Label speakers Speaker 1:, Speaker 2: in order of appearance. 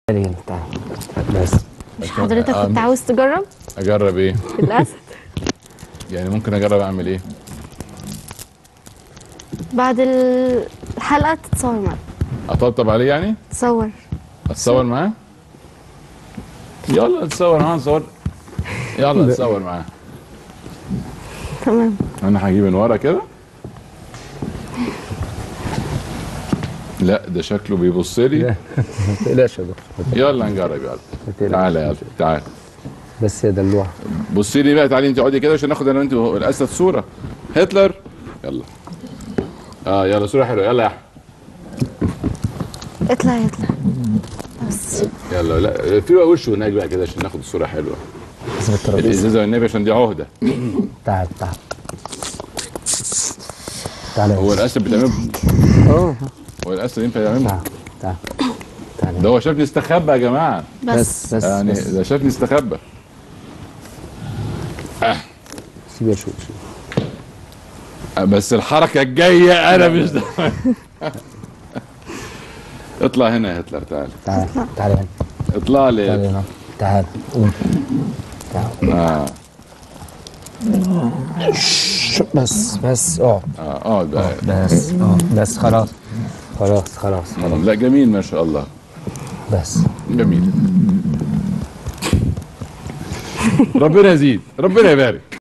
Speaker 1: تعالي هنا تعالي بس
Speaker 2: مش حضرتك كنت عاوز تجرب
Speaker 3: اجرب ايه
Speaker 2: الاسد
Speaker 3: يعني ممكن اجرب اعمل ايه
Speaker 2: بعد الحلقه تتصور معاه
Speaker 3: اطبطب عليه يعني
Speaker 2: تصور
Speaker 3: اتصور معاه يلا نتصور معاه نصور يلا نتصور معاه
Speaker 2: تمام
Speaker 3: انا هجيب من ورا كده لا ده شكله بيبص لي
Speaker 1: لا ما تقلقش يا دكتور
Speaker 3: يلا نجرب يلا
Speaker 1: ما تقلقش.
Speaker 3: تعالى يلا تعالى
Speaker 1: بس يا دلوع
Speaker 3: بصي لي بقى تعالي انت اقعدي كده عشان ناخد انا وانت الاسد صوره هتلر يلا اه يلا صوره حلوه يلا يا احمد
Speaker 2: اطلع اطلع بس
Speaker 3: يلا لا في بقى وشه هناك بقى كده عشان ناخد الصوره حلوه
Speaker 1: بس بالترابيزه
Speaker 3: الازازه والنبي عشان دي عهده
Speaker 1: تعال تعال تعال
Speaker 3: هو الاسد بتعمل
Speaker 1: اه
Speaker 3: هو الاسد ينفع يعمل
Speaker 1: تعال تعال تعال
Speaker 3: ده هو شافني استخبى يا جماعه
Speaker 2: بس
Speaker 1: بس
Speaker 3: يعني
Speaker 1: بس
Speaker 3: ده شافني استخبى
Speaker 1: سيب يا شوف شوف
Speaker 3: بس الحركه الجايه انا مش ده اطلع هنا يا هتلر تعال
Speaker 1: تعال تعال هنا
Speaker 3: اطلع
Speaker 1: تعال
Speaker 3: لي
Speaker 1: هنا تعال قوم تعال
Speaker 3: اه
Speaker 1: شو- بس بس اقعد
Speaker 3: اه اقعد بقى
Speaker 1: بس اه بس خلاص خلاص خلاص خلاص
Speaker 3: لا جميل ما شاء الله
Speaker 1: بس
Speaker 3: جميل ربنا يزيد ربنا يبارك